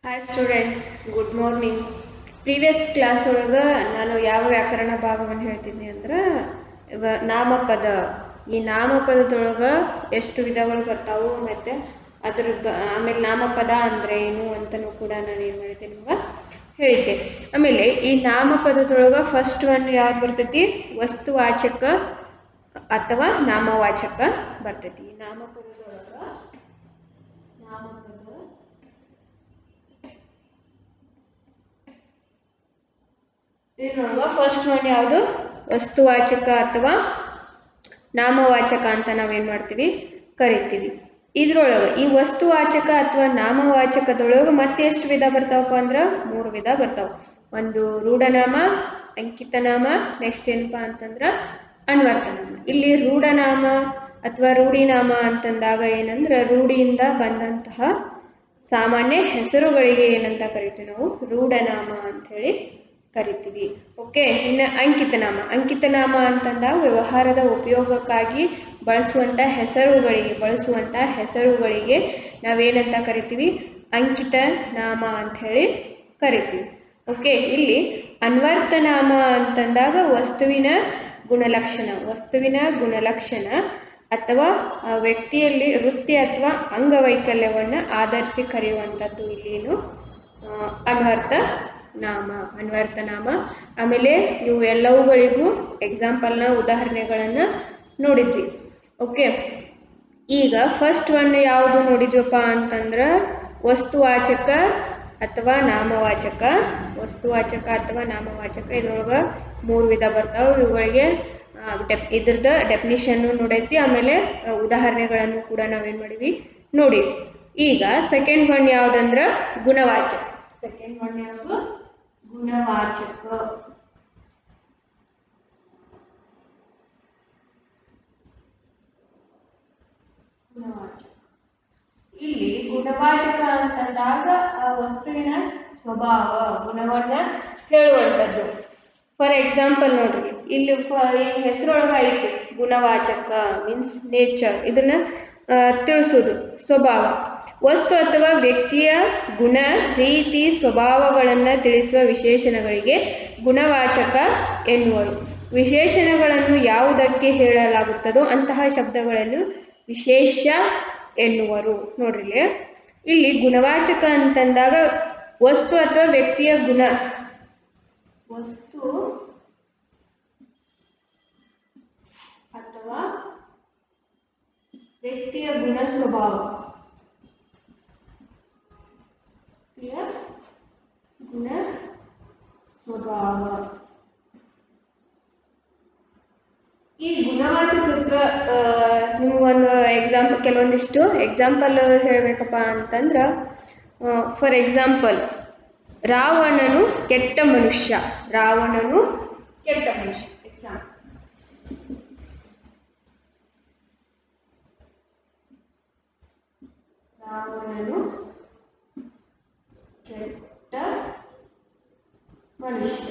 Hi students good morning previous class ಒಳಗೆ ನಾನು ಯಾವ ವ್ಯಾಕರಣ ಭಾಗವನ್ನು ಹೇಳ್ತಿದ್ನಿ ಅಂದ್ರೆ ಇವ ನಾಮಪದ ಈ ನಾಮಪದದೊಳಗೆ ಎಷ್ಟು ವಿಧಗಳು ಬರ್ತಾವು ಮತ್ತು ಅದ್ರ ಬ ಆಮೇಲೆ ನಾಮಪದ ಅಂದರೆ ಏನು ಅಂತಲೂ ಕೂಡ ನಾನು ಏನು ಮಾಡಿದ್ದೆ ನಿಮ್ಗೆ ಹೇಳಿದ್ದೆ ಆಮೇಲೆ ಈ ನಾಮಪದದೊಳಗೆ ಫಸ್ಟ್ ಒನ್ ಯಾವ್ದು ಬರ್ತೈತಿ ವಸ್ತುವಾಚಕ ಅಥವಾ ನಾಮವಾಚಕ ಬರ್ತೈತಿ ಈ ನಾಮಪದದೊಳಗೆ ನಾಮಪದ ಇದ್ರೊಳಗ ಫಸ್ಟ್ ಒನ್ ಯಾವುದು ವಸ್ತುವಾಚಕ ಅಥವಾ ನಾಮವಾಚಕ ಅಂತ ನಾವೇನು ಮಾಡ್ತೀವಿ ಕರಿತೀವಿ ಇದ್ರೊಳಗೆ ಈ ವಸ್ತುವಾಚಕ ಅಥವಾ ನಾಮವಾಚಕದೊಳಗೆ ಮತ್ತೆ ಎಷ್ಟು ವಿಧ ಬರ್ತಾವಪ್ಪ ಅಂದ್ರೆ ಮೂರು ವಿಧ ಬರ್ತಾವ ಒಂದು ರೂಢನಾಮ ಅಂಕಿತನಾಮ ನೆಕ್ಸ್ಟ್ ಏನಪ್ಪ ಅಂತಂದ್ರೆ ಅನ್ವರ್ತನಾಮ ಇಲ್ಲಿ ರೂಢನಾಮ ಅಥವಾ ರೂಢಿನಾಮ ಅಂತಂದಾಗ ಏನಂದ್ರೆ ರೂಢಿಯಿಂದ ಬಂದಂತಹ ಸಾಮಾನ್ಯ ಹೆಸರುಗಳಿಗೆ ಏನಂತ ಕರಿತೀವಿ ನಾವು ರೂಢನಾಮ ಅಂತ ಹೇಳಿ ಕರಿತೀವಿ ಓಕೆ ಇನ್ನು ಅಂಕಿತನಾಮ ಅಂಕಿತನಾಮ ಅಂತಂದಾಗ ವ್ಯವಹಾರದ ಉಪಯೋಗಕ್ಕಾಗಿ ಬಳಸುವಂಥ ಹೆಸರುಗಳಿಗೆ ಬಳಸುವಂಥ ಹೆಸರುಗಳಿಗೆ ನಾವೇನಂತ ಕರಿತೀವಿ ಅಂಕಿತ ನಾಮ ಅಂತ ಹೇಳಿ ಕರಿತೀವಿ ಓಕೆ ಇಲ್ಲಿ ಅನ್ವರ್ತನಾಮ ಅಂತಂದಾಗ ವಸ್ತುವಿನ ಗುಣಲಕ್ಷಣ ವಸ್ತುವಿನ ಗುಣಲಕ್ಷಣ ಅಥವಾ ಆ ವ್ಯಕ್ತಿಯಲ್ಲಿ ವೃತ್ತಿ ಅಥವಾ ಅಂಗವೈಕಲ್ಯವನ್ನು ಆಧರಿಸಿ ಕರೆಯುವಂಥದ್ದು ಇಲ್ಲೇನು ಅನ್ವರ್ಥ ನಾಮ ಅನ್ವರ್ಥ ನಾಮ ಆಮೇಲೆ ಇವು ಎಲ್ಲವುಗಳಿಗೂ ಎಕ್ಸಾಂಪಲ್ನ ಉದಾಹರಣೆಗಳನ್ನು ನೋಡಿದ್ವಿ ಓಕೆ ಈಗ ಫಸ್ಟ್ ಒನ್ ಯಾವುದು ನೋಡಿದ್ವಪ್ಪ ಅಂತಂದ್ರೆ ವಸ್ತುವಾಚಕ ಅಥವಾ ನಾಮವಾಚಕ ವಸ್ತುವಾಚಕ ಅಥವಾ ನಾಮವಾಚಕ ಇದ್ರೊಳಗೆ ಮೂರು ವಿಧ ಬರ್ತಾವೆ ಇವುಗಳಿಗೆ ಡೆಪ್ ಇದ್ರದ್ದು ಡೆಫಿನಿಷನ್ನು ನೋಡೈತಿ ಆಮೇಲೆ ಉದಾಹರಣೆಗಳನ್ನು ಕೂಡ ನಾವೇನು ಮಾಡಿವಿ ನೋಡಿ ಈಗ ಸೆಕೆಂಡ್ ಒನ್ ಯಾವುದಂದ್ರೆ ಗುಣವಾಚಕ ಸೆಕೆಂಡ್ ಒನ್ ಯಾವುದು ಗುಣವಾಚಕ ಗುಣವಾಚಕ ಇಲ್ಲಿ ಗುಣವಾಚಕ ಅಂತಂದಾಗ ಆ ವಸ್ತುವಿನ ಸ್ವಭಾವ ಗುಣವನ್ನ ಹೇಳುವಂಥದ್ದು ಫಾರ್ ಎಕ್ಸಾಂಪಲ್ ನೋಡ್ರಿ ಇಲ್ಲಿ ಫ ಈ ಹೆಸರೊಳಗೆ ಐತಿ ಗುಣವಾಚಕ ಮೀನ್ಸ್ ನೇಚರ್ ಇದನ್ನ ತಿಳಿಸೋದು ಸ್ವಭಾವ ವಸ್ತು ಅಥವಾ ವ್ಯಕ್ತಿಯ ಗುಣ ರೀತಿ ಸ್ವಭಾವಗಳನ್ನು ತಿಳಿಸುವ ವಿಶೇಷಣಗಳಿಗೆ ಗುಣವಾಚಕ ಎನ್ನುವರು ವಿಶೇಷಣಗಳನ್ನು ಯಾವುದಕ್ಕೆ ಹೇಳಲಾಗುತ್ತದೋ ಅಂತಹ ಶಬ್ದಗಳನ್ನು ವಿಶೇಷ ಎನ್ನುವರು ನೋಡ್ರಿ ಇಲ್ಲಿ ಗುಣವಾಚಕ ಅಂತಂದಾಗ ವಸ್ತು ಅಥವಾ ವ್ಯಕ್ತಿಯ ಗುಣ ವಸ್ತು ಅಥವಾ ವ್ಯಕ್ತಿಯ ಗುಣ ಸ್ವಭಾವ ಗುಣ ಸ್ವಭಾವ ಈ ಗುಣವಾಚಕಕ್ಕೆ ನಿಮಗೊಂದು ಎಕ್ಸಾಂಪಲ್ ಕೆಲವೊಂದಿಷ್ಟು ಎಕ್ಸಾಂಪಲ್ ಹೇಳಬೇಕಪ್ಪ ಅಂತಂದ್ರೆ ಫಾರ್ ಎಕ್ಸಾಂಪಲ್ ರಾವಣನು ಕೆಟ್ಟ ಮನುಷ್ಯ ರಾವಣನು ಕೆಟ್ಟ ಮನುಷ್ಯ ಎಕ್ಸಾಂಪಲ್ ರಾವಣನು ಕೆಟ್ಟ ಮನುಷ್ಯ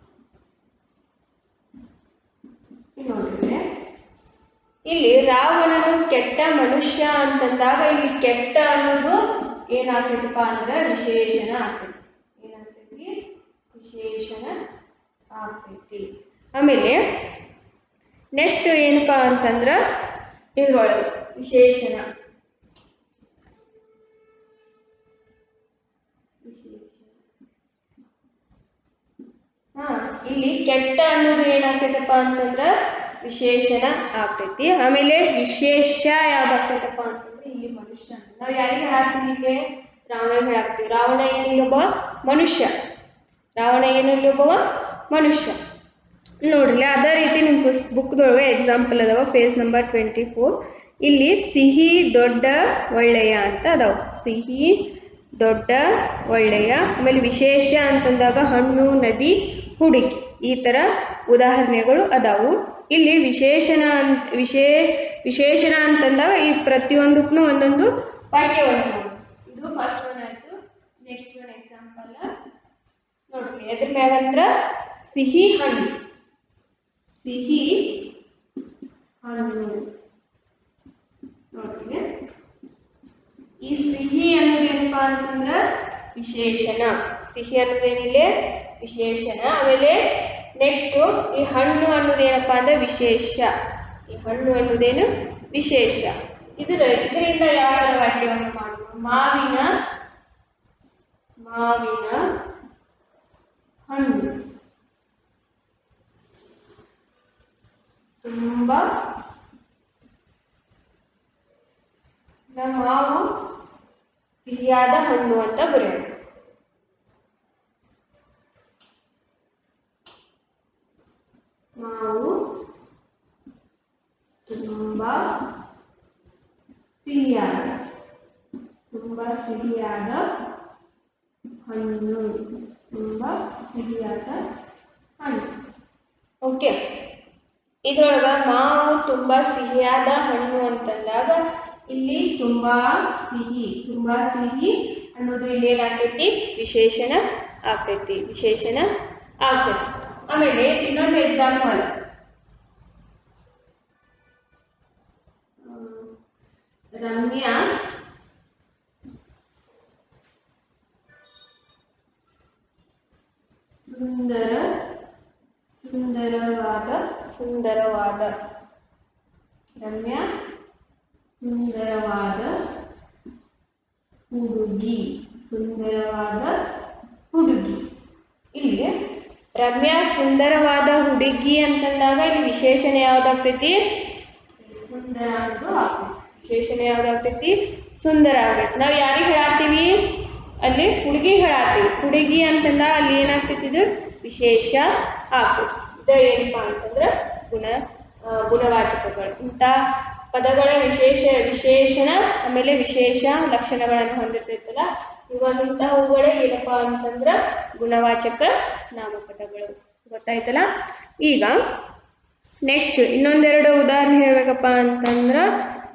ನೋಡಿದ್ರೆ ಇಲ್ಲಿ ರಾವಣನು ಕೆಟ್ಟ ಮನುಷ್ಯ ಅಂತಂದಾಗ ಇಲ್ಲಿ ಕೆಟ್ಟ ಅನ್ನೋದು ಏನಾಗ್ತೈತಪ್ಪ ಅಂದ್ರೆ ವಿಶೇಷಣ ಆಗ್ತೈತಿ ಏನಾಗ್ತೈತಿ ವಿಶೇಷಣ ಆಗ್ತೈತಿ ಆಮೇಲೆ ನೆಕ್ಸ್ಟ್ ಏನಪ್ಪಾ ಅಂತಂದ್ರ ಇದ್ರೊಳಗೆ ವಿಶೇಷಣ ಹಾ ಇಲ್ಲಿ ಕೆಟ್ಟ ಅನ್ನೋದು ಏನಾಗ್ತೈತಪ್ಪ ಅಂತಂದ್ರ ವಿಶೇಷಣ ಆಗ್ತೈತಿ ಆಮೇಲೆ ವಿಶೇಷ ಯಾವ್ದಾಗ್ತೈತಪ್ಪ ಅಂತಂದ್ರೆ ಇಲ್ಲಿ ಮನುಷ್ಯ ನಾವು ಯಾರಿಗೆ ಹೇಳಾಕ್ತೀವಿ ಇಲ್ಲಿ ರಾವಣ ಹೇಳಾಕ್ತೀವಿ ರಾವಣ ಏನಿಲ್ಲೊಬ್ಬ ಮನುಷ್ಯ ರಾವಣ ಏನಿಲ್ಲೊಬ್ಬವ ಮನುಷ್ಯ ನೋಡ್ರಿ ಅದೇ ರೀತಿ ನಿಮ್ಮ ಪುಸ್ ಬುಕ್ದೊಳಗೆ ಎಕ್ಸಾಂಪಲ್ ಅದಾವ ಫೇಸ್ ನಂಬರ್ ಟ್ವೆಂಟಿ ಫೋರ್ ಇಲ್ಲಿ ಸಿಹಿ ದೊಡ್ಡ ಒಳ್ಳೆಯ ಅಂತ ಅದಾವ ಸಿಹಿ ದೊಡ್ಡ ಒಳ್ಳೆಯ ಆಮೇಲೆ ವಿಶೇಷ ಅಂತಂದಾಗ ಹಣ್ಣು ನದಿ ಹುಡುಕಿ ಈ ಥರ ಉದಾಹರಣೆಗಳು ಅದಾವು ಇಲ್ಲಿ ವಿಶೇಷಣ ಅಂತ ವಿಶೇ ವಿಶೇಷಣ ಅಂತಂದಾಗ ಈ ಪ್ರತಿಯೊಂದಕ್ಕೂ ಒಂದೊಂದು ವಾಕ್ಯವನ್ನು ಇದು ಫಸ್ಟ್ ಒನ್ ಆಯಿತು ನೆಕ್ಸ್ಟ್ ಒನ್ ಎಕ್ಸಾಂಪಲ್ ನೋಡ್ರಿ ಎದ್ರ ಮ್ಯಾಗಂದ್ರ ಸಿಹಿ ಹಣ್ಣು ಸಿಹಿ ಹಣ್ಣು ನೋಡ್ರಿ ಈ ಸಿಹಿ ಅನ್ನೋದು ಏನಪ್ಪಾ ಅಂತಂದ್ರ ವಿಶೇಷಣ ಸಿಹಿ ಅನ್ನೋದು ಏನಿಲ್ಲ ವಿಶೇಷಣ ಆಮೇಲೆ ನೆಕ್ಸ್ಟು ಈ ಹಣ್ಣು ಅನ್ನೋದು ಏನಪ್ಪಾ ಅಂದ್ರೆ ವಿಶೇಷ ಈ ಹಣ್ಣು ಅನ್ನೋದೇನು ವಿಶೇಷ ಇದರ ಇದರಿಂದ ಯಾವ ಥರ ವಾಕ್ಯವನ್ನು ಮಾಡುವುದು ಮಾವಿನ ಮಾವಿನ ಹಣ್ಣು ತುಂಬಾ ನಮ್ಮ ಮಾವು ಸಿಹಿಯಾದ ಹಣ್ಣು ಅಂತ ಬರೆಯೋಣ ಮಾವು ತುಂಬಾ ಸಿಹಿಯಾದ ತುಂಬಾ ಸಿಹಿಯಾದ ಹಣ್ಣು ತುಂಬಾ ಸಿಹಿಯಾದ ಹಣ್ಣು ಓಕೆ ಇದ್ರೊಳಗ ಮಾವು ತುಂಬಾ ಸಿಹಿಯಾದ ಹಣ್ಣು ಅಂತಂದಾಗ ಇಲ್ಲಿ ತುಂಬಾ ಸಿಹಿ ತುಂಬಾ ಸಿಹಿ ಅನ್ನೋದು ಇಲ್ಲಿ ಏನಾಗ್ತೈತಿ ವಿಶೇಷಣ ಆಗ್ತೈತಿ ವಿಶೇಷಣ ಆಗ್ತೈತಿ ಆಮೇಲೆ ಇನ್ನೊಂದು ಎಕ್ಸಾಂಪಲ್ ರಮ್ಯಾ ಸುಂದರ ಸುಂದರವಾದ ಸುಂದರವಾದ ರಮ್ಯ ಸುಂದರವಾದ ಹುಡುಗಿ ಸುಂದರವಾದ ಹುಡುಗಿ ಇಲ್ಲಿ ರಮ್ಯಾ ಸುಂದರವಾದ ಹುಡುಗಿ ಅಂತಂದಾಗ ಇಲ್ಲಿ ವಿಶೇಷಣ ಯಾವ್ದಾಗ್ತೈತಿ ಸುಂದರ ಅನ್ನೋದು ಆಗ್ತೈತಿ ವಿಶೇಷಣ ಯಾವ್ದಾಗ್ತೈತಿ ಸುಂದರ ಆಗ್ತೈತಿ ನಾವು ಯಾರಿಗೆ ಹೇಳಾತೀವಿ ಅಲ್ಲಿ ಹುಡುಗಿ ಹೇಳಾತೀವಿ ಹುಡುಗಿ ಅಂತಂದ ಅಲ್ಲಿ ಏನಾಗ್ತೈತಿ ಇದು ವಿಶೇಷ ಆಗ್ತೈತಿ ಇದು ಏನಪ್ಪಾ ಅಂತಂದ್ರೆ ಗುಣ ಆ, ಗುಣವಾಚಕಗಳು ಇಂಥ ಪದಗಳ ವಿಶೇಷ ವಿಶೇಷಣ ಆಮೇಲೆ ವಿಶೇಷ ಲಕ್ಷಣಗಳನ್ನು ಹೊಂದಿರ್ತೈತಲ್ಲ ಇವಾಗ ಇಂಥವುಗಳೇ ಏನಪ್ಪ ಅಂತಂದ್ರೆ ಗುಣವಾಚಕ ನಾಮಪದಗಳು ಗೊತ್ತಾಯ್ತಲ್ಲ ಈಗ ನೆಕ್ಸ್ಟ್ ಇನ್ನೊಂದೆರಡು ಉದಾಹರಣೆ ಹೇಳ್ಬೇಕಪ್ಪ ಅಂತಂದ್ರೆ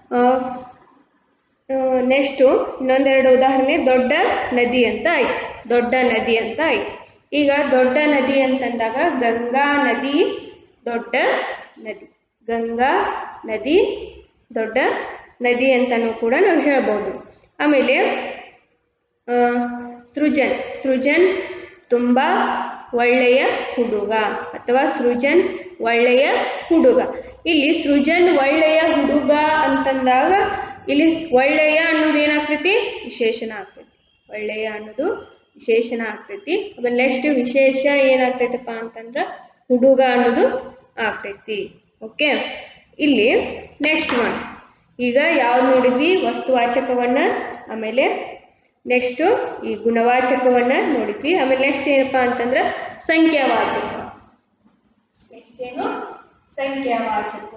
ನೆಕ್ಸ್ಟು ಇನ್ನೊಂದೆರಡು ಉದಾಹರಣೆ ದೊಡ್ಡ ನದಿ ಅಂತ ಐತಿ ದೊಡ್ಡ ನದಿ ಅಂತ ಐತಿ ಈಗ ದೊಡ್ಡ ನದಿ ಅಂತಂದಾಗ ಗಂಗಾ ನದಿ ದೊಡ್ಡ ನದಿ ಗಂಗಾ ನದಿ ದೊಡ್ಡ ನದಿ ಅಂತಲೂ ಕೂಡ ನಾವು ಹೇಳ್ಬೋದು ಆಮೇಲೆ ಆ, ಸೃಜನ್ ಸೃಜನ್ ತುಂಬ ಒಳ್ಳೆಯ ಹುಡುಗ ಅಥವಾ ಸೃಜನ್ ಒಳ್ಳೆಯ ಹುಡುಗ ಇಲ್ಲಿ ಸೃಜನ್ ಒಳ್ಳೆಯ ಹುಡುಗ ಅಂತಂದಾಗ ಇಲ್ಲಿ ಒಳ್ಳೆಯ ಅನ್ನೋದು ಏನಾಗ್ತೈತಿ ವಿಶೇಷಣ ಆಗ್ತೈತಿ ಒಳ್ಳೆಯ ಅನ್ನೋದು ವಿಶೇಷಣ ಆಗ್ತೈತಿ ಆಮೇಲೆ ನೆಕ್ಸ್ಟ್ ವಿಶೇಷ ಏನಾಗ್ತೈತಪ್ಪ ಅಂತಂದ್ರೆ ಹುಡುಗ ಅನ್ನೋದು ಆಗ್ತೈತಿ ಓಕೆ ಇಲ್ಲಿ ನೆಕ್ಸ್ಟ್ ಒನ್ ಈಗ ಯಾವ್ದು ನೋಡಿದ್ವಿ ವಸ್ತುವಾಚಕವನ್ನ ಆಮೇಲೆ ನೆಕ್ಸ್ಟು ಈ ಗುಣವಾಚಕವನ್ನ ನೋಡಿದ್ವಿ ಆಮೇಲೆ ನೆಕ್ಸ್ಟ್ ಏನಪ್ಪಾ ಅಂತಂದ್ರೆ ಸಂಖ್ಯಾವಾಚಕ ನೆಕ್ಸ್ಟ್ ಏನು ಸಂಖ್ಯಾವಾಚಕ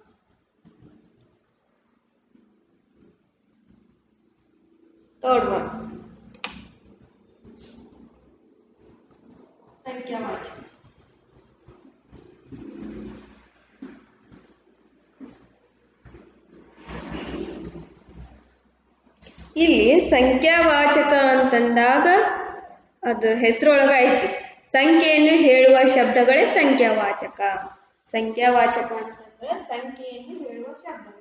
ಥರ್ಡ್ ಒನ್ ಸಂಖ್ಯಾವಾಚಕ ಇಲ್ಲಿ ಸಂಖ್ಯಾವಾಚಕ ಅಂತಂದಾಗ ಅದ್ರ ಹೆಸರೊಳಗ ಐತಿ ಸಂಖ್ಯೆಯನ್ನು ಹೇಳುವ ಶಬ್ದಗಳೇ ಸಂಖ್ಯಾವಾಚಕ ಸಂಖ್ಯಾವಾಚಕ ಅಂತಂದ್ರೆ ಸಂಖ್ಯೆಯನ್ನು ಹೇಳುವ ಶಬ್ದಗಳು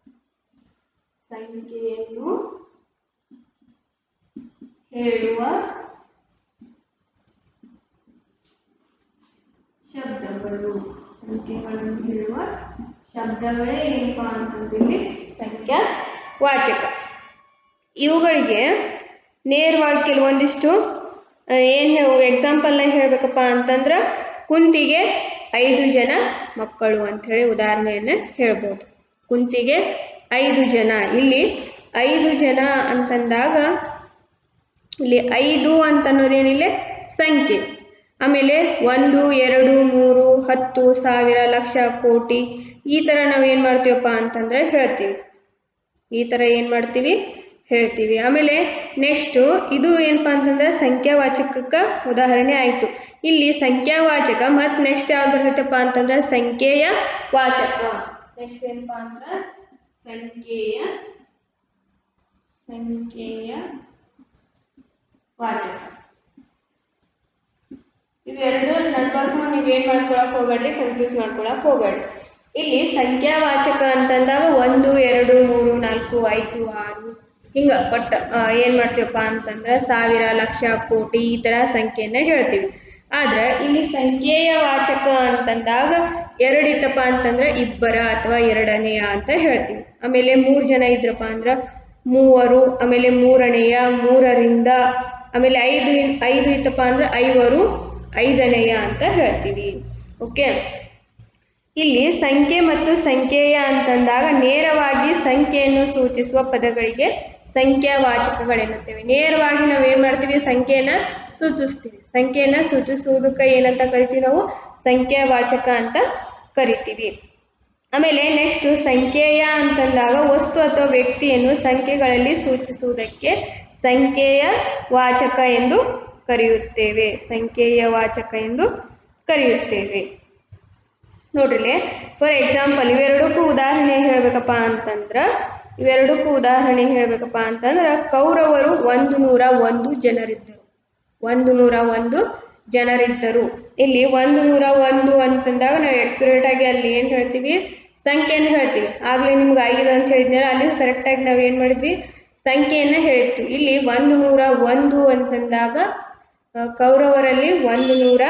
ಸಂಖ್ಯೆಯನ್ನು ಹೇಳುವ ಶಬ್ದಗಳು ಸಂಖ್ಯೆಗಳನ್ನು ಹೇಳುವ ಶಬ್ದಗಳೇ ಏನಪ್ಪಾ ಅಂತಂದ್ರೆ ಇಲ್ಲಿ ಸಂಖ್ಯಾ ವಾಚಕ ಇವುಗಳಿಗೆ ನೇರವಾಗಿ ಕೆಲವೊಂದಿಷ್ಟು ಏನು ಎಕ್ಸಾಂಪಲ್ನ ಹೇಳಬೇಕಪ್ಪ ಅಂತಂದ್ರೆ ಕುಂತಿಗೆ ಐದು ಜನ ಮಕ್ಕಳು ಅಂಥೇಳಿ ಉದಾಹರಣೆಯನ್ನು ಹೇಳ್ಬೋದು ಕುಂತಿಗೆ ಐದು ಜನ ಇಲ್ಲಿ ಐದು ಜನ ಅಂತಂದಾಗ ಇಲ್ಲಿ ಐದು ಅಂತ ಅನ್ನೋದೇನಿಲ್ಲ ಸಂಖ್ಯೆ ಆಮೇಲೆ ಒಂದು ಎರಡು ಮೂರು ಹತ್ತು ಸಾವಿರ ಲಕ್ಷ ಕೋಟಿ ಈ ಥರ ನಾವೇನು ಮಾಡ್ತೀವಪ್ಪ ಅಂತಂದ್ರೆ ಹೇಳ್ತೀವಿ ಈ ಥರ ಏನು ಮಾಡ್ತೀವಿ ಹೇಳ್ತೀವಿ ಆಮೇಲೆ ನೆಕ್ಸ್ಟು ಇದು ಏನಪ್ಪ ಅಂತಂದ್ರೆ ಸಂಖ್ಯಾವಾಚಕಕ್ಕೆ ಉದಾಹರಣೆ ಆಯಿತು ಇಲ್ಲಿ ಸಂಖ್ಯಾವಾಚಕ ಮತ್ತು ನೆಕ್ಸ್ಟ್ ಯಾವ್ದು ಬರ್ತೈತಪ್ಪ ಅಂತಂದ್ರೆ ಸಂಖ್ಯೆಯ ವಾಚಕ ನೆಕ್ಸ್ಟ್ ಏನಪ್ಪ ಅಂದ್ರೆ ಸಂಖ್ಯೆಯ ಸಂಖ್ಯೆಯ ವಾಚಕ ಇವೆರಡು ನಡ್ಬರ್ಕು ನೀವೇನ್ ಮಾಡ್ಕೊಳಕ್ ಹೋಗ್ಬೇಡ್ರಿ ಕನ್ಫ್ಯೂಸ್ ಮಾಡ್ಕೊಳಕ್ ಹೋಗ್ಬೇಡ್ರಿ ಇಲ್ಲಿ ಸಂಖ್ಯಾವಾಚಕ ಅಂತಂದಾಗ ಒಂದು ಎರಡು ಮೂರು ನಾಲ್ಕು ಐದು ಆರು ಹಿಂಗೆ ಒಟ್ಟು ಏನು ಮಾಡ್ತೀವಪ್ಪ ಅಂತಂದ್ರೆ ಸಾವಿರ ಲಕ್ಷ ಕೋಟಿ ಈ ಥರ ಸಂಖ್ಯೆಯನ್ನು ಹೇಳ್ತೀವಿ ಆದ್ರೆ ಇಲ್ಲಿ ಸಂಖ್ಯೆಯ ವಾಚಕ ಅಂತಂದಾಗ ಎರಡಿತ್ತಪ್ಪ ಅಂತಂದ್ರೆ ಇಬ್ಬರ ಅಥವಾ ಎರಡನೆಯ ಅಂತ ಹೇಳ್ತೀವಿ ಆಮೇಲೆ ಮೂರು ಜನ ಇದ್ರಪ್ಪ ಅಂದ್ರೆ ಮೂವರು ಆಮೇಲೆ ಮೂರನೆಯ ಮೂರರಿಂದ ಆಮೇಲೆ ಐದು ಇನ್- ಐದು ಇತ್ತಪ್ಪ ಅಂದ್ರೆ ಐವರು ಐದನೆಯ ಅಂತ ಹೇಳ್ತೀವಿ ಓಕೆ ಇಲ್ಲಿ ಸಂಖ್ಯೆ ಮತ್ತು ಸಂಖ್ಯೆಯ ಅಂತಂದಾಗ ನೇರವಾಗಿ ಸಂಖ್ಯೆಯನ್ನು ಸೂಚಿಸುವ ಪದಗಳಿಗೆ ಸಂಖ್ಯಾವಾಚಕಗಳೆನ್ನುತ್ತೇವೆ ನೇರವಾಗಿ ನಾವು ಏನು ಮಾಡ್ತೀವಿ ಸಂಖ್ಯೆಯನ್ನ ಸೂಚಿಸ್ತೀವಿ ಸಂಖ್ಯೆಯನ್ನ ಸೂಚಿಸುವುದಕ್ಕೆ ಏನಂತ ಕರಿತೀವಿ ನಾವು ಸಂಖ್ಯಾವಾಚಕ ಅಂತ ಕರಿತೀವಿ ಆಮೇಲೆ ನೆಕ್ಸ್ಟ್ ಸಂಖ್ಯೆಯ ಅಂತಂದಾಗ ವಸ್ತು ಅಥವಾ ವ್ಯಕ್ತಿಯನ್ನು ಸಂಖ್ಯೆಗಳಲ್ಲಿ ಸೂಚಿಸುವುದಕ್ಕೆ ಸಂಖ್ಯೆಯ ವಾಚಕ ಎಂದು ಕರೆಯುತ್ತೇವೆ ಸಂಖ್ಯೆಯ ವಾಚಕ ಎಂದು ಕರೆಯುತ್ತೇವೆ ನೋಡ್ರಿ ಫಾರ್ ಎಕ್ಸಾಂಪಲ್ ಇವೆರಡಕ್ಕೂ ಉದಾಹರಣೆ ಹೇಳ್ಬೇಕಪ್ಪ ಅಂತಂದ್ರೆ ಇವೆರಡಕ್ಕೂ ಉದಾಹರಣೆ ಹೇಳ್ಬೇಕಪ್ಪ ಅಂತಂದ್ರೆ ಕೌರವರು ಒಂದು ನೂರ ಒಂದು ಜನರಿದ್ದರು ಒಂದು ನೂರ ಒಂದು ಜನರಿದ್ದರು ಇಲ್ಲಿ ಒಂದು ನೂರ ಒಂದು ಅಂತಂದಾಗ ನಾವು accurate ಆಗಿ ಅಲ್ಲಿ ಏನು ಹೇಳ್ತೀವಿ ಸಂಖ್ಯೆಯನ್ನು ಹೇಳ್ತೀವಿ ಆಗಲೇ ನಿಮ್ಗೆ ಐದು ಅಂತ ಹೇಳಿದ್ನಲ್ಲ ಅಲ್ಲಿ ಕರೆಕ್ಟಾಗಿ ನಾವು ಏನು ಮಾಡಿದ್ವಿ ಸಂಖ್ಯೆಯನ್ನು ಹೇಳಿದ್ವಿ ಇಲ್ಲಿ ಒಂದು ನೂರ ಒಂದು ಅಂತಂದಾಗ ಆ, ಕೌರವರಲ್ಲಿ ಒಂದು ನೂರ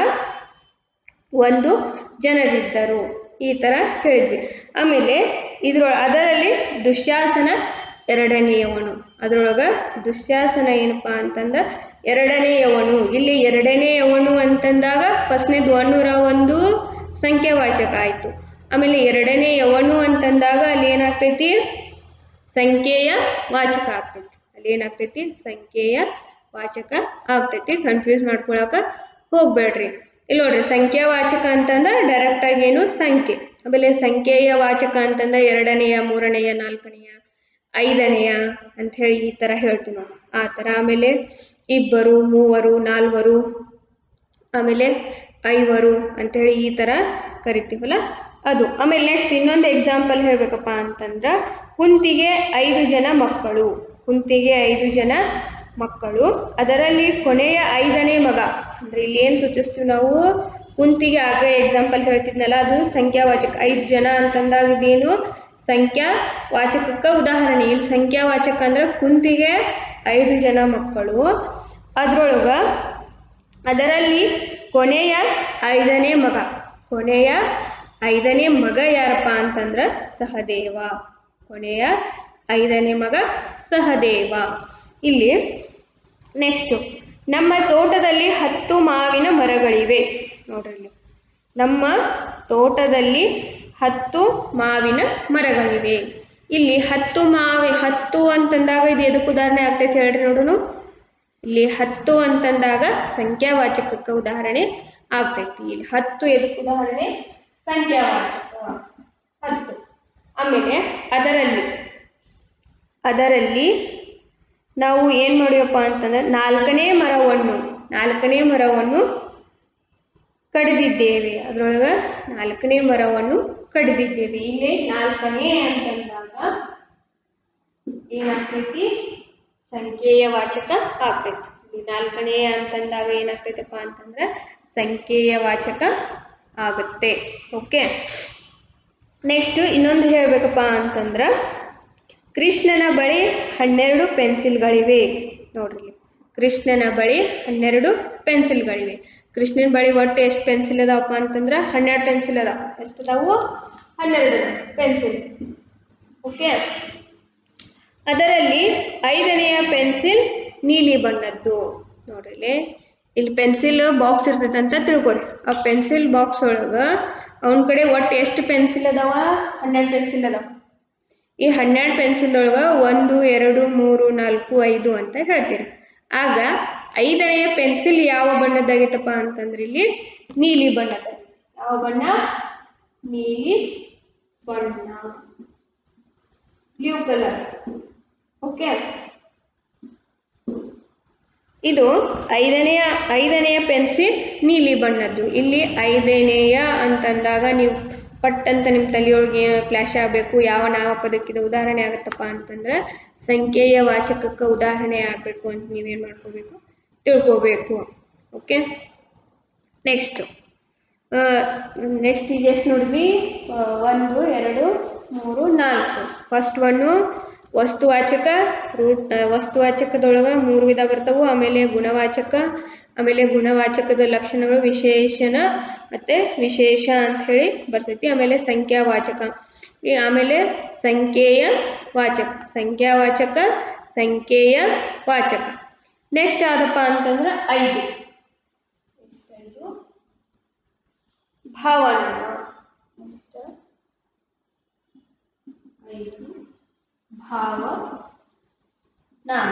ಒಂದು ಜನರಿದ್ದರು ಈ ಥರ ಹೇಳಿದ್ವಿ ಆಮೇಲೆ ಇದ್ರ ಅದರಲ್ಲಿ ದುಶ್ಯಾಸನ ಎರಡನೆಯವನು ಅದರೊಳಗೆ ದುಶ್ಯಾಸನ ಏನಪ್ಪ ಅಂತಂದ ಎರಡನೆಯವನು ಇಲ್ಲಿ ಎರಡನೆಯವನು ಅಂತಂದಾಗ ಫಸ್ಟ್ನೇದು ಒನ್ನೂರ ಒಂದು ಸಂಖ್ಯಾವಾಚಕ ಆಯಿತು ಆಮೇಲೆ ಎರಡನೆಯವನು ಅಂತಂದಾಗ ಅಲ್ಲಿ ಏನಾಗ್ತೈತಿ ಸಂಖ್ಯೆಯ ವಾಚಕ ಆಗ್ತೈತಿ ಅಲ್ಲಿ ಏನಾಗ್ತೈತಿ ಸಂಖ್ಯೆಯ ವಾಚಕ ಆಗ್ತೈತಿ ಕನ್ಫ್ಯೂಸ್ ಮಾಡ್ಕೊಳಕ ಹೋಗ್ಬೇಡ್ರಿ ಇಲ್ಲಿ ನೋಡ್ರಿ ಸಂಖ್ಯಾ ವಾಚಕ ಅಂತಂದ್ರೆ ಡೈರೆಕ್ಟ್ ಆಗಿ ಏನು ಸಂಖ್ಯೆ ಆಮೇಲೆ ಸಂಖ್ಯೆಯ ವಾಚಕ ಅಂತಂದ್ರೆ ಎರಡನೆಯ ಮೂರನೆಯ ನಾಲ್ಕನೆಯ ಐದನೆಯ ಅಂತ ಹೇಳಿ ಈ ಥರ ಹೇಳ್ತೀವಿ ನಾವು ಆ ಥರ ಆಮೇಲೆ ಇಬ್ಬರು ಮೂವರು ನಾಲ್ವರು ಆಮೇಲೆ ಐವರು ಅಂತೇಳಿ ಈ ಥರ ಕರಿತೀವಲ್ಲ ಅದು ಆಮೇಲೆ ನೆಕ್ಸ್ಟ್ ಇನ್ನೊಂದು ಎಕ್ಸಾಂಪಲ್ ಹೇಳಬೇಕಪ್ಪ ಅಂತಂದ್ರೆ ಕುಂತಿಗೆ ಐದು ಜನ ಮಕ್ಕಳು ಕುಂತಿಗೆ ಐದು ಜನ ಮಕ್ಕಳು ಅದರಲ್ಲಿ ಕೊನೆಯ ಐದನೇ ಮಗ ಅಂದ್ರೆ ಇಲ್ಲಿ ಏನು ಸೂಚಿಸ್ತೀವಿ ನಾವು ಕುಂತಿಗೆ ಆಗಲೇ ಎಕ್ಸಾಂಪಲ್ ಹೇಳ್ತಿದ್ನಲ್ಲ ಅದು ಸಂಖ್ಯಾವಾಚಕ ಐದು ಜನ ಅಂತಂದಾಗ ಇದೇನು ಸಂಖ್ಯಾ ವಾಚಕಕ್ಕೆ ಉದಾಹರಣೆ ಇಲ್ಲಿ ಸಂಖ್ಯಾವಾಚಕ ಅಂದ್ರೆ ಕುಂತಿಗೆ ಐದು ಜನ ಮಕ್ಕಳು ಅದ್ರೊಳಗೆ ಅದರಲ್ಲಿ ಕೊನೆಯ ಐದನೇ ಮಗ ಕೊನೆಯ ಐದನೇ ಮಗ ಯಾರಪ್ಪ ಅಂತಂದ್ರೆ ಸಹದೇವ ಕೊನೆಯ ಐದನೇ ಮಗ ಸಹದೇವ ಇಲ್ಲಿ ನೆಕ್ಸ್ಟು ನಮ್ಮ ತೋಟದಲ್ಲಿ ಹತ್ತು ಮಾವಿನ ಮರಗಳಿವೆ ನೋಡ್ರಿ ಇಲ್ಲಿ. ನಮ್ಮ ತೋಟದಲ್ಲಿ ಹತ್ತು ಮಾವಿನ ಮರಗಳಿವೆ ಇಲ್ಲಿ ಹತ್ತು ಮಾವಿ ಹತ್ತು ಅಂತಂದಾಗ ಇದು ಎದಕ್ಕೆ ಉದಾಹರಣೆ ಆಗ್ತೈತೆ ಹೇಳ್ರಿ ನೋಡೋಣ ಇಲ್ಲಿ ಹತ್ತು ಅಂತಂದಾಗ ಸಂಖ್ಯಾವಾಚಕಕ್ಕೆ ಉದಾಹರಣೆ ಆಗ್ತೈತಿ ಇಲ್ಲಿ ಹತ್ತು ಎದಕ್ಕೆ ಉದಾಹರಣೆ ಸಂಖ್ಯಾವಾಚಕ ಹತ್ತು ಆಮೇಲೆ ಅದರಲ್ಲಿ ಅದರಲ್ಲಿ ನಾವು ಏನು ಮಾಡಿವಪ್ಪ ಅಂತಂದ್ರೆ ನಾಲ್ಕನೇ ಮರವನ್ನು ನಾಲ್ಕನೇ ಮರವನ್ನು ಕಡಿದಿದ್ದೇವೆ ಅದರೊಳಗೆ ನಾಲ್ಕನೇ ಮರವನ್ನು ಕಡಿದಿದ್ದೇವೆ ಇಲ್ಲಿ ನಾಲ್ಕನೇ ಅಂತಂದಾಗ ಏನಾಗ್ತೈತಿ ಸಂಖ್ಯೆಯ ವಾಚಕ ಆಗ್ತೈತಿ ಈ ನಾಲ್ಕನೇ ಅಂತಂದಾಗ ಏನಾಗ್ತೈತಪ್ಪ ಅಂತಂದ್ರೆ ಸಂಖ್ಯೆಯ ವಾಚಕ ಆಗುತ್ತೆ ಓಕೆ ನೆಕ್ಸ್ಟ್ ಇನ್ನೊಂದು ಹೇಳ್ಬೇಕಪ್ಪ ಅಂತಂದ್ರೆ ಕೃಷ್ಣನ ಬಳಿ ಹನ್ನೆರಡು ಪೆನ್ಸಿಲ್ಗಳಿವೆ ನೋಡ್ರಿ ಕೃಷ್ಣನ ಬಳಿ ಹನ್ನೆರಡು ಪೆನ್ಸಿಲ್ಗಳಿವೆ ಕೃಷ್ಣನ ಬಳಿ ಒಟ್ಟು ಎಷ್ಟು ಪೆನ್ಸಿಲ್ ಅದಾವಪ್ಪ ಅಂತಂದ್ರೆ ಹನ್ನೆರಡು ಪೆನ್ಸಿಲ್ ಅದಾವ ಎಷ್ಟು ಅದಾವು ಹನ್ನೆರಡು ಪೆನ್ಸಿಲ್ ಓಕೆ ಅದರಲ್ಲಿ ಐದನೆಯ ಪೆನ್ಸಿಲ್ ನೀಲಿ ಬಣ್ಣದ್ದು ನೋಡ್ರಿ ಇಲ್ಲಿ. ಇಲ್ಲಿ ಪೆನ್ಸಿಲ್ ಬಾಕ್ಸ್ ಇರ್ತೈತೆ ಅಂತ ತಿಳ್ಕೊರಿ ಆ ಪೆನ್ಸಿಲ್ ಬಾಕ್ಸ್ ಒಳಗೆ ಅವನ ಕಡೆ ಒಟ್ಟು ಎಷ್ಟು ಪೆನ್ಸಿಲ್ ಅದಾವ ಹನ್ನೆರಡು ಪೆನ್ಸಿಲ್ ಅದಾವ ಈ ಹನ್ನೆರಡು ಪೆನ್ಸಿಲ್ದೊಳಗೆ ಒಂದು ಎರಡು ಮೂರು ನಾಲ್ಕು ಐದು ಅಂತ ಹೇಳ್ತೀರಿ ಆಗ ಐದನೆಯ ಪೆನ್ಸಿಲ್ ಯಾವ ಬಣ್ಣದಾಗೈತಪ್ಪ ಅಂತಂದ್ರೆ ಇಲ್ಲಿ ನೀಲಿ ಬಣ್ಣದ ಯಾವ ಬಣ್ಣ ನೀಲಿ ಬಣ್ಣ ಬ್ಲೂ ಕಲರ್ ಓಕೆ ಇದು ಐದನೆಯ ಐದನೆಯ ಪೆನ್ಸಿಲ್ ನೀಲಿ ಬಣ್ಣದ್ದು ಇಲ್ಲಿ ಐದನೆಯ ಅಂತಂದಾಗ ನೀವು ಪಟ್ ಅಂತ ನಿಮ್ಮ ತಲೆಯೊಳಗೆ ಫ್ಲ್ಯಾಶ್ ಆಗಬೇಕು ಯಾವ ನಾಮಪದಕ್ಕಿದ ಉದಾಹರಣೆ ಆಗುತ್ತಪ್ಪ ಅಂತಂದ್ರೆ ಸಂಖ್ಯೆಯ ವಾಚಕಕ್ಕೆ ಉದಾಹರಣೆ ಆಗಬೇಕು ಅಂತ ನೀವೇನು ಮಾಡ್ಕೋಬೇಕು ತಿಳ್ಕೋಬೇಕು ಓಕೆ ನೆಕ್ಸ್ಟ್ ನೆಕ್ಸ್ಟ್ ಈಗ ಎಷ್ಟು ನೋಡಿದ್ವಿ ಆ, ಒಂದು ಎರಡು ಮೂರು ನಾಲ್ಕು ಫಸ್ಟ್ ಒನ್ನು ವಸ್ತುವಾಚಕ ರೂಟ್ ಆ, ವಸ್ತುವಾಚಕದೊಳಗ ಮೂರು ವಿಧ ಬರ್ತವು ಆಮೇಲೆ ಗುಣವಾಚಕ ಆಮೇಲೆ ಗುಣವಾಚಕದ ಲಕ್ಷಣಗಳು ವಿಶೇಷಣ ಮತ್ತೆ ವಿಶೇಷ ಅಂತ ಹೇಳಿ ಬರ್ತೈತಿ ಆಮೇಲೆ ಸಂಖ್ಯಾವಾಚಕ ಈ ಆಮೇಲೆ ಸಂಖ್ಯೆಯ ವಾಚಕ ಸಂಖ್ಯಾವಾಚಕ ಸಂಖ್ಯೆಯ ವಾಚಕ ನೆಕ್ಸ್ಟ್ ಯಾವ್ದಪ್ಪ ಅಂತಂದ್ರೆ ಐದು Next ಐದು ಭಾವನಾಮ Next ಐದು ಭಾವ ನಾಮ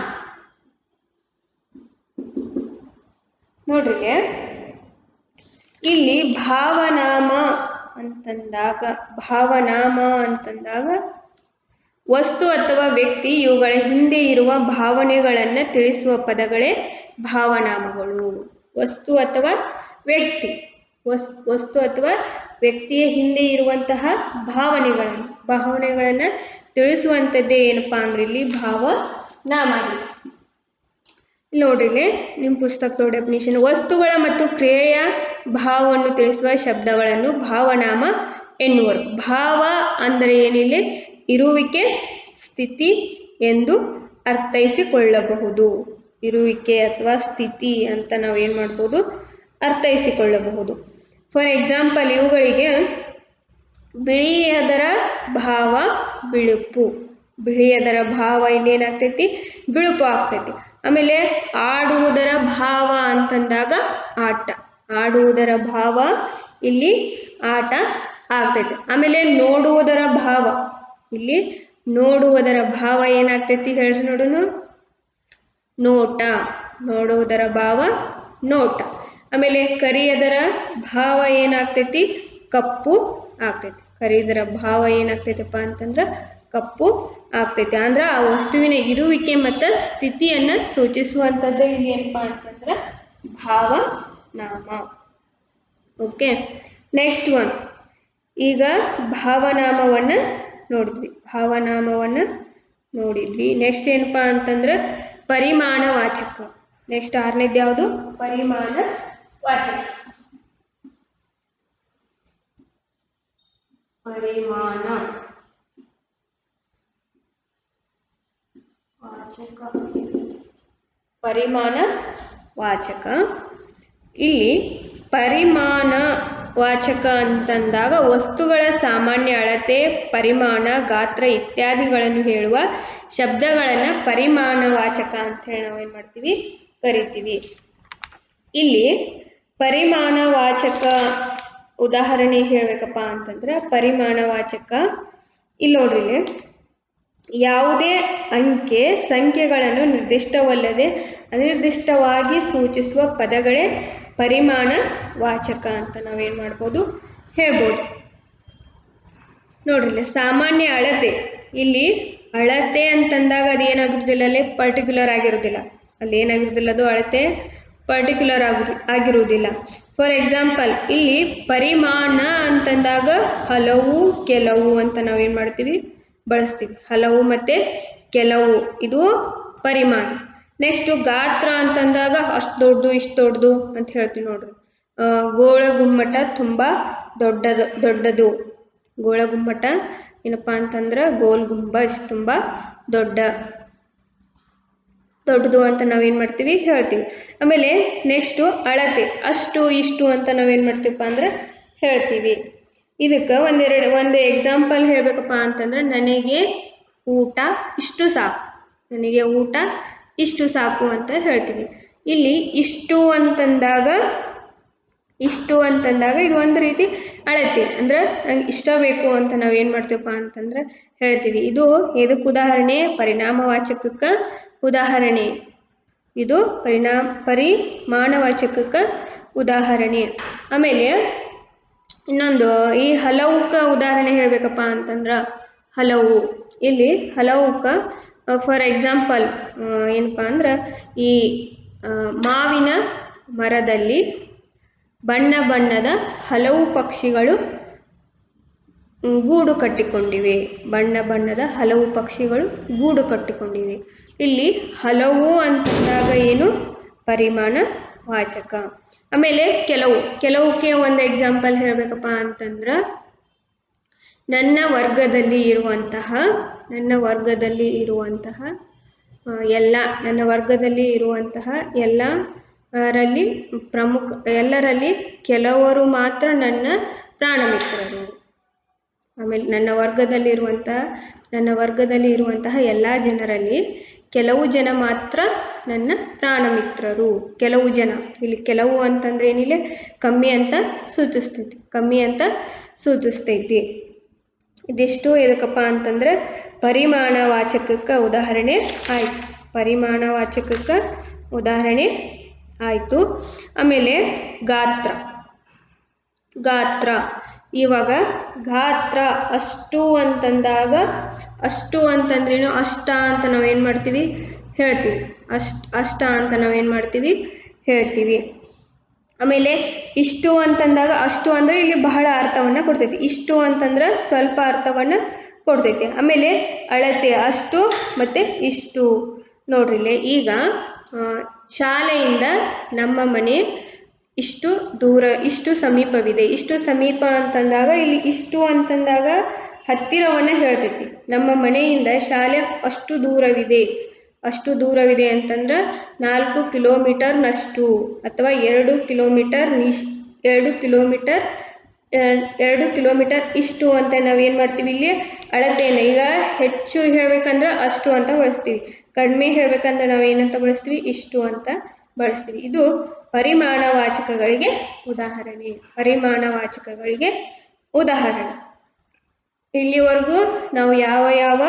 ನೋಡ್ರಿ ಇಲ್ಲಿ ಭಾವನಾಮ ಅಂತಂದಾಗ ಭಾವನಾಮ ಅಂತಂದಾಗ ವಸ್ತು ಅಥವಾ ವ್ಯಕ್ತಿ ಇವುಗಳ ಹಿಂದೆ ಇರುವ ಭಾವನೆಗಳನ್ನು ತಿಳಿಸುವ ಪದಗಳೇ ಭಾವನಾಮಗಳು ವಸ್ತು ಅಥವಾ ವ್ಯಕ್ತಿ ವಸ್ ವಸ್ತು ಅಥವಾ ವ್ಯಕ್ತಿಯ ಹಿಂದೆ ಇರುವಂತಹ ಭಾವನೆಗಳನ್ನು ಭಾವನೆಗಳನ್ನು ತಿಳಿಸುವಂಥದ್ದೇ ಏನಪ್ಪಾ ಅಂದ್ರೆ ಇಲ್ಲಿ ಭಾವನಾಮ ಆಗಿದೆ ಇಲ್ಲಿ ನೋಡ್ರಿ ಇಲ್ಲಿ ನಿಮ್ಮ ಪುಸ್ತಕದ ಡೆಫಿನಿಷನ್ ವಸ್ತುಗಳ ಮತ್ತು ಕ್ರಿಯೆಯ ಭಾವವನ್ನು ತಿಳಿಸುವ ಶಬ್ದಗಳನ್ನು ಭಾವನಾಮ ಎನ್ನುವರು ಭಾವ ಅಂದರೆ ಏನಿಲ್ಲ ಇರುವಿಕೆ ಸ್ಥಿತಿ ಎಂದು ಅರ್ಥೈಸಿಕೊಳ್ಳಬಹುದು ಇರುವಿಕೆ ಅಥವಾ ಸ್ಥಿತಿ ಅಂತ ನಾವು ಏನು ಮಾಡ್ಬೋದು ಅರ್ಥೈಸಿಕೊಳ್ಳಬಹುದು ಫಾರ್ ಎಕ್ಸಾಂಪಲ್ ಇವುಗಳಿಗೆ ಬಿಳಿಯದರ ಭಾವ ಬಿಳುಪು ಬಿಳಿಯದರ ಭಾವ ಇಲ್ಲಿ ಏನಾಗ್ತೈತಿ ಬಿಳುಪು ಆಗ್ತೈತಿ ಆಮೇಲೆ ಆಡುವುದರ ಭಾವ ಅಂತಂದಾಗ ಆಟ ಆಡುವುದರ ಭಾವ ಇಲ್ಲಿ ಆಟ ಆಗ್ತೈತಿ ಆಮೇಲೆ ನೋಡುವುದರ ಭಾವ ಇಲ್ಲಿ ನೋಡುವುದರ ಭಾವ ಏನಾಗ್ತೈತಿ ಹೇಳ್ರಿ ನೋಡುನು ನೋಟ ನೋಡುವುದರ ಭಾವ ನೋಟ ಆಮೇಲೆ ಕರಿಯದರ ಭಾವ ಏನಾಗ್ತೈತಿ ಕಪ್ಪು ಆಗ್ತೈತಿ ಕರಿಯದರ ಭಾವ ಏನಾಗ್ತೈತಪ್ಪ ಅಂತಂದ್ರೆ ಕಪ್ಪು ಆಗ್ತೈತಿ ಅಂದ್ರೆ ಆ ವಸ್ತುವಿನ ಇರುವಿಕೆ ಮತ್ತು ಸ್ಥಿತಿಯನ್ನು ಸೂಚಿಸುವಂಥದ್ದು ಇಲ್ಲಿ ಏನಪ್ಪ ಅಂತಂದ್ರೆ ಭಾವನಾಮ ಓಕೆ ನೆಕ್ಸ್ಟ್ ಒನ್ ಈಗ ಭಾವನಾಮವನ್ನು ನೋಡಿದ್ವಿ ಭಾವನಾಮವನ್ನು ನೋಡಿದ್ವಿ ನೆಕ್ಸ್ಟ್ ಏನಪ್ಪ ಅಂತಂದ್ರೆ ಪರಿಮಾಣ ವಾಚಕ ನೆಕ್ಸ್ಟ್ ಆರನೇದು ಯಾವುದು ಪರಿಮಾಣ ವಾಚಕ ಪರಿಮಾಣ ವಾಚಕ ಪರಿಮಾಣ ವಾಚಕ ಇಲ್ಲಿ ಪರಿಮಾಣ ವಾಚಕ ಅಂತಂದಾಗ ವಸ್ತುಗಳ ಸಾಮಾನ್ಯ ಅಳತೆ ಪರಿಮಾಣ ಗಾತ್ರ ಇತ್ಯಾದಿಗಳನ್ನು ಹೇಳುವ ಶಬ್ದಗಳನ್ನು ಪರಿಮಾಣ ವಾಚಕ ಅಂತ ಹೇಳಿ ನಾವೇನು ಮಾಡ್ತೀವಿ ಕರಿತೀವಿ ಇಲ್ಲಿ ಪರಿಮಾಣ ವಾಚಕ ಉದಾಹರಣೆ ಹೇಳಬೇಕಪ್ಪ ಅಂತಂದ್ರೆ ಪರಿಮಾಣ ವಾಚಕ ಇಲ್ಲಿ ನೋಡ್ರಿ ಇಲ್ಲಿ ಯಾವುದೇ ಅಂಕೆ ಸಂಖ್ಯೆಗಳನ್ನು ನಿರ್ದಿಷ್ಟವಲ್ಲದೆ ಅನಿರ್ದಿಷ್ಟವಾಗಿ ಸೂಚಿಸುವ ಪದಗಳೇ ಪರಿಮಾಣ ವಾಚಕ ಅಂತ ನಾವೇನು ಮಾಡ್ಬೋದು ಹೇಳ್ಬೋದು ನೋಡ್ರಿ ಇಲ್ಲಿ ಸಾಮಾನ್ಯ ಅಳತೆ ಇಲ್ಲಿ ಅಳತೆ ಅಂತಂದಾಗ ಅದು ಏನಾಗಿರೋದಿಲ್ಲ ಅಲ್ಲಿ ಪರ್ಟಿಕ್ಯುಲರ್ ಆಗಿರೋದಿಲ್ಲ ಅಲ್ಲಿ ಏನಾಗಿರೋದಿಲ್ಲ ಅದು ಅಳತೆ ಪರ್ಟಿಕ್ಯುಲರ್ ಆಗಿ ಆಗಿರುವುದಿಲ್ಲ ಫಾರ್ ಎಕ್ಸಾಂಪಲ್ ಇಲ್ಲಿ ಪರಿಮಾಣ ಅಂತಂದಾಗ ಹಲವು ಕೆಲವು ಅಂತ ನಾವೇನು ಮಾಡ್ತೀವಿ ಬಳಸ್ತೀವಿ ಹಲವು ಮತ್ತು ಕೆಲವು ಇದು ಪರಿಮಾಣ ನೆಕ್ಸ್ಟು ಗಾತ್ರ ಅಂತಂದಾಗ ಅಷ್ಟು ದೊಡ್ಡದು ಇಷ್ಟು ದೊಡ್ಡದು ಅಂತ ಹೇಳ್ತೀವಿ ನೋಡ್ರಿ ಆ, ಗೋಳ ಗುಮ್ಮಟ ತುಂಬ ದೊಡ್ಡದು ದೊಡ್ಡದು ಗೋಳ ಗುಮ್ಮಟ ಏನಪ್ಪ ಅಂತಂದ್ರೆ ಗೋಲ್ ಗುಂಬಜ್ ತುಂಬ ದೊಡ್ಡ ದೊಡ್ಡದು ಅಂತ ನಾವೇನು ಮಾಡ್ತೀವಿ ಹೇಳ್ತೀವಿ ಆಮೇಲೆ ನೆಕ್ಸ್ಟು ಅಳತೆ ಅಷ್ಟು ಇಷ್ಟು ಅಂತ ನಾವೇನು ಮಾಡ್ತೀವಪ್ಪ ಅಂದ್ರೆ ಹೇಳ್ತೀವಿ ಇದಕ್ಕೆ ಒಂದೆರಡು ಒಂದು ಎಕ್ಸಾಂಪಲ್ ಹೇಳಬೇಕಪ್ಪ ಅಂತಂದ್ರೆ ನನಗೆ ಊಟ ಇಷ್ಟು ಸಾಕು ನನಗೆ ಊಟ ಇಷ್ಟು ಸಾಕು ಅಂತ ಹೇಳ್ತೀವಿ ಇಲ್ಲಿ ಇಷ್ಟು ಅಂತಂದಾಗ ಇಷ್ಟು ಅಂತಂದಾಗ ಇದು ಒಂದು ರೀತಿ ಅಳತೆ ಅಂದ್ರೆ ನಂಗೆ ಇಷ್ಟ ಬೇಕು ಅಂತ ನಾವೇನು ಮಾಡ್ತೀವಪ್ಪ ಅಂತಂದ್ರೆ ಹೇಳ್ತೀವಿ ಇದು ಎದಕ್ಕೆ ಉದಾಹರಣೆ ಪರಿಣಾಮವಾಚಕಕ್ಕೆ ಉದಾಹರಣೆ ಇದು ಪರಿಣಾಮ ಪರಿಮಾಣವಾಚಕಕ್ಕೆ ಉದಾಹರಣೆ ಆಮೇಲೆ ಇನ್ನೊಂದು ಈ ಹಲವುಕ ಉದಾಹರಣೆ ಹೇಳಬೇಕಪ್ಪ ಅಂತಂದ್ರೆ ಹಲವು ಇಲ್ಲಿ ಹಲವುಕ ಫಾರ್ ಎಕ್ಸಾಂಪಲ್ ಏನಪ್ಪ ಅಂದ್ರೆ ಈ ಆ, ಮಾವಿನ ಮರದಲ್ಲಿ ಬಣ್ಣ ಬಣ್ಣದ ಹಲವು ಪಕ್ಷಿಗಳು ಮ್, ಗೂಡು ಕಟ್ಟಿಕೊಂಡಿವೆ ಬಣ್ಣ ಬಣ್ಣದ ಹಲವು ಪಕ್ಷಿಗಳು ಗೂಡು ಕಟ್ಟಿಕೊಂಡಿವೆ ಇಲ್ಲಿ ಹಲವು ಅಂತಂದಾಗ ಏನು ಪರಿಮಾಣ ವಾಚಕ ಆಮೇಲೆ ಕೆಲವು ಕೆಲವಕ್ಕೆ ಒಂದು ಎಕ್ಸಾಂಪಲ್ ಹೇಳಬೇಕಪ್ಪ ಅಂತಂದ್ರೆ ನನ್ನ ವರ್ಗದಲ್ಲಿ ಇರುವಂತಹ ನನ್ನ ವರ್ಗದಲ್ಲಿ ಇರುವಂತಹ ಆ, ಎಲ್ಲ ನನ್ನ ವರ್ಗದಲ್ಲಿ ಇರುವಂತಹ ಎಲ್ಲ ರಲ್ಲಿ ಪ್ರಮುಖ ಎಲ್ಲರಲ್ಲಿ ಕೆಲವರು ಮಾತ್ರ ನನ್ನ ಪ್ರಾಣಮಿತ್ರರು ಆಮೇಲೆ ನನ್ನ ವರ್ಗದಲ್ಲಿರುವಂತಹ ನನ್ನ ವರ್ಗದಲ್ಲಿ ಇರುವಂತಹ ಎಲ್ಲ ಜನರಲ್ಲಿ ಕೆಲವು ಜನ ಮಾತ್ರ ನನ್ನ ಪ್ರಾಣಮಿತ್ರರು ಕೆಲವು ಜನ ಇಲ್ಲಿ ಕೆಲವು ಅಂತಂದ್ರೆ ಏನಿಲ್ಲ ಕಮ್ಮಿ ಅಂತ ಸೂಚಿಸ್ತೈತಿ ಕಮ್ಮಿ ಅಂತ ಸೂಚಿಸ್ತೈತಿ ಇದಿಷ್ಟು ಎದಕ್ಕಪ್ಪ ಅಂತಂದ್ರೆ ಪರಿಮಾಣವಾಚಕಕ್ಕೆ ಉದಾಹರಣೆ ಆಯ್ತು ಪರಿಮಾಣವಾಚಕಕ್ಕೆ ಉದಾಹರಣೆ ಆಯಿತು ಆಮೇಲೆ ಗಾತ್ರ ಗಾತ್ರ ಇವಾಗ ಗಾತ್ರ ಅಷ್ಟು ಅಂತಂದಾಗ ಅಷ್ಟು ಅಂತಂದ್ರೇನು ಅಷ್ಟ ಅಂತ ನಾವೇನು ಮಾಡ್ತೀವಿ ಹೇಳ್ತೀವಿ ಅಷ್ಟ ಅಷ್ಟ ಅಂತ ನಾವೇನು ಮಾಡ್ತೀವಿ ಹೇಳ್ತೀವಿ ಆಮೇಲೆ ಇಷ್ಟು ಅಂತಂದಾಗ ಅಷ್ಟು ಅಂದರೆ ಇಲ್ಲಿ ಬಹಳ ಅರ್ಥವನ್ನು ಕೊಡ್ತೈತಿ ಇಷ್ಟು ಅಂತಂದ್ರೆ ಸ್ವಲ್ಪ ಅರ್ಥವನ್ನು ಕೊಡ್ತೈತಿ ಆಮೇಲೆ ಅಳತೆ ಅಷ್ಟು ಮತ್ತು ಇಷ್ಟು ನೋಡ್ರಿ ಇಲ್ಲಿ ಈಗ ಆ, ಶಾಲೆಯಿಂದ ನಮ್ಮ ಮನೆ ಇಷ್ಟು ದೂರ ಇಷ್ಟು ಸಮೀಪವಿದೆ ಇಷ್ಟು ಸಮೀಪ ಅಂತಂದಾಗ ಇಲ್ಲಿ ಇಷ್ಟು ಅಂತಂದಾಗ ಹತ್ತಿರವನ್ನು ಹೇಳ್ತೈತಿ ನಮ್ಮ ಮನೆಯಿಂದ ಶಾಲೆ ಅಷ್ಟು ದೂರವಿದೆ ಅಷ್ಟು ದೂರವಿದೆ ಅಂತಂದ್ರೆ ನಾಲ್ಕು ಕಿಲೋಮೀಟರ್ನಷ್ಟು ಅಥವಾ ಎರಡು ಕಿಲೋಮೀಟರ್ ನಿಶ್ ಎರಡು ಕಿಲೋಮೀಟರ್ ಆ, ಎರಡು ಕಿಲೋಮೀಟರ್ ಇಷ್ಟು ಅಂತ ನಾವೇನು ಮಾಡ್ತೀವಿ ಇಲ್ಲಿ ಅಳತೆಯನ್ನು ಈಗ ಹೆಚ್ಚು ಹೇಳ್ಬೇಕಂದ್ರೆ ಅಷ್ಟು ಅಂತ ಬಳಸ್ತೀವಿ ಕಡಿಮೆ ಹೇಳ್ಬೇಕಂದ್ರೆ ನಾವು ಏನಂತ ಬಳಸ್ತೀವಿ ಇಷ್ಟು ಅಂತ ಬಳಸ್ತೀವಿ ಇದು ಪರಿಮಾಣವಾಚಕಗಳಿಗೆ ಉದಾಹರಣೆ ಪರಿಮಾಣವಾಚಕಗಳಿಗೆ ಉದಾಹರಣೆ ಇಲ್ಲಿವರೆಗೂ ನಾವು ಯಾವ ಯಾವ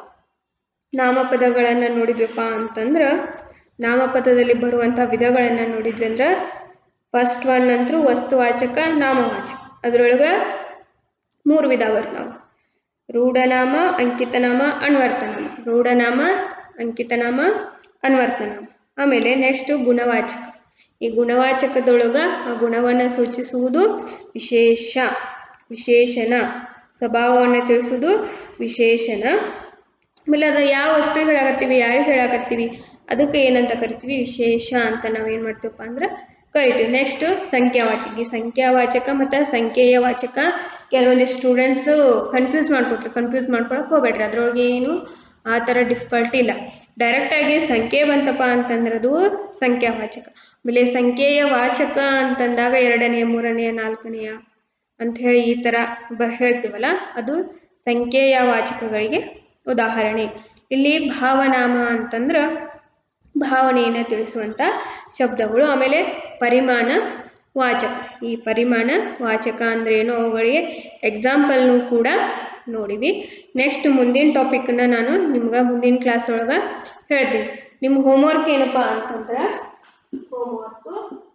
ನಾಮಪದಗಳನ್ನು ನೋಡಿದ್ವಪ್ಪ ಅಂತಂದ್ರೆ ನಾಮಪದದಲ್ಲಿ ಬರುವಂಥ ವಿಧಗಳನ್ನು ನೋಡಿದ್ವಿ ಅಂದ್ರೆ ಫಸ್ಟ್ ಒನ್ ಅಂತೂ ವಸ್ತುವಾಚಕ ನಾಮವಾಚಕ ಅದರೊಳಗೆ ಮೂರು ವಿಧ ಬರ್ತಾವೆ ರೂಢನಾಮ ಅಂಕಿತನಾಮ ಅನ್ವರ್ತನಾಮ ರೂಢನಾಮ ಅಂಕಿತನಾಮ ಅನ್ವರ್ತನಾಮ ಆಮೇಲೆ ನೆಕ್ಸ್ಟು ಗುಣವಾಚಕ ಈ ಗುಣವಾಚಕದೊಳಗೆ ಆ ಗುಣವನ್ನು ಸೂಚಿಸುವುದು ವಿಶೇಷ ವಿಶೇಷಣ ಸ್ವಭಾವವನ್ನು ತಿಳಿಸುವುದು ವಿಶೇಷಣ ಆಮೇಲೆ ಅದು ಯಾವ ವಸ್ತು ಹೇಳಾಕತ್ತೀವಿ ಯಾರಿಗೆ ಹೇಳಾಕತ್ತೀವಿ ಅದಕ್ಕೆ ಏನಂತ ಕರಿತೀವಿ ವಿಶೇಷ ಅಂತ ನಾವೇನು ಮಾಡ್ತೀವಪ್ಪ ಅಂದ್ರೆ ಕರಿತೀವಿ ನೆಕ್ಸ್ಟ್ ಸಂಖ್ಯಾವಾಚಕ ಈ ಸಂಖ್ಯಾವಾಚಕ ಮತ್ತು ಸಂಖ್ಯೆಯ ವಾಚಕ ಕೆಲವೊಂದಿಷ್ಟು ಸ್ಟೂಡೆಂಟ್ಸು ಕನ್ಫ್ಯೂಸ್ ಮಾಡ್ಕೊತಾರೆ ಕನ್ಫ್ಯೂಸ್ ಮಾಡ್ಕೊಳಕ್ಕೆ ಹೋಗ್ಬೇಡ್ರಿ ಅದ್ರೊಳಗೆ ಏನು ಆ ಥರ ಡಿಫಿಕಲ್ಟಿ ಇಲ್ಲ ಡೈರೆಕ್ಟಾಗಿ ಸಂಖ್ಯೆ ಬಂತಪ್ಪ ಅಂತಂದ್ರೆ ಅದು ಸಂಖ್ಯಾವಾಚಕ ಆಮೇಲೆ ಸಂಖ್ಯೆಯ ವಾಚಕ ಅಂತಂದಾಗ ಎರಡನೆಯ ಮೂರನೆಯ ನಾಲ್ಕನೆಯ ಅಂತ ಹೇಳಿ ಈ ಥರ ಬ ಹೇಳ್ತೀವಲ್ಲ ಅದು ಸಂಖ್ಯೆಯ ವಾಚಕಗಳಿಗೆ ಉದಾಹರಣೆ ಇಲ್ಲಿ ಭಾವನಾಮ ಅಂತಂದ್ರೆ ಭಾವನೆಯನ್ನು ತಿಳಿಸುವಂಥ ಶಬ್ದಗಳು ಆಮೇಲೆ ಪರಿಮಾಣ ವಾಚಕ ಈ ಪರಿಮಾಣ ವಾಚಕ ಅಂದ್ರೆ ಏನು ಅವುಗಳಿಗೆ ಎಕ್ಸಾಂಪಲ್ನು ಕೂಡ ನೋಡಿವಿ ನೆಕ್ಸ್ಟ್ ಮುಂದಿನ ಟಾಪಿಕ್ನ ನಾನು ನಿಮ್ಗೆ ಮುಂದಿನ ಕ್ಲಾಸ್ ಒಳಗೆ ಹೇಳ್ತೀನಿ ನಿಮ್ಮ ಹೋಮ್ವರ್ಕ್ ಏನಪ್ಪ ಅಂತಂದ್ರೆ ಹೋಮ್ವರ್ಕು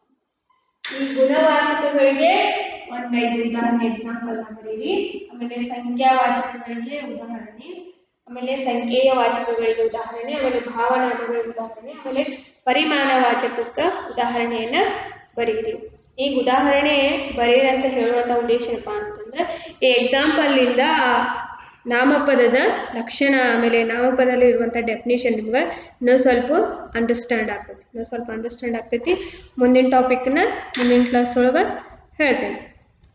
ಈ ಗುಣವಾಚಕಗಳಿಗೆ ಒಂದೈದು ಉದಾಹರಣೆ ಎಕ್ಸಾಂಪಲ್ ಬರೀರಿ ಆಮೇಲೆ ಸಂಖ್ಯಾವಾಚಕಗಳಿಗೆ ಉದಾಹರಣೆ ಆಮೇಲೆ ಸಂಖ್ಯೆಯ ವಾಚಕಗಳಿಗೆ ಉದಾಹರಣೆ ಆಮೇಲೆ ಭಾವನಾಮಗಳಿಗೆ ಉದಾಹರಣೆ ಆಮೇಲೆ ಪರಿಮಾಣ ವಾಚಕಕ್ಕೆ ಉದಾಹರಣೆಯನ್ನ ಬರೀರಿ ಈಗ ಉದಾಹರಣೆ ಬರೀರಿ ಅಂತ ಹೇಳುವಂಥ ಉದ್ದೇಶ ಏನಪ್ಪ ಅಂತಂದ್ರೆ ಈ ಎಕ್ಸಾಂಪಲ್ನಿಂದ ನಾಮಪದದ ಲಕ್ಷಣ ಆಮೇಲೆ ನಾಮಪದಲ್ಲಿ ಇರುವಂಥ ಡೆಫಿನೇಷನ್ ನಿಮ್ಗೆ ಇನ್ನೂ ಸ್ವಲ್ಪ ಅಂಡರ್ಸ್ಟ್ಯಾಂಡ್ ಆಗ್ತೈತಿ ಇನ್ನೂ ಸ್ವಲ್ಪ ಅಂಡರ್ಸ್ಟ್ಯಾಂಡ್ ಆಗ್ತೈತಿ ಮುಂದಿನ ಟಾಪಿಕ್ನ ಮುಂದಿನ ಕ್ಲಾಸ್ ಒಳಗೆ ಹೇಳ್ತೇನೆ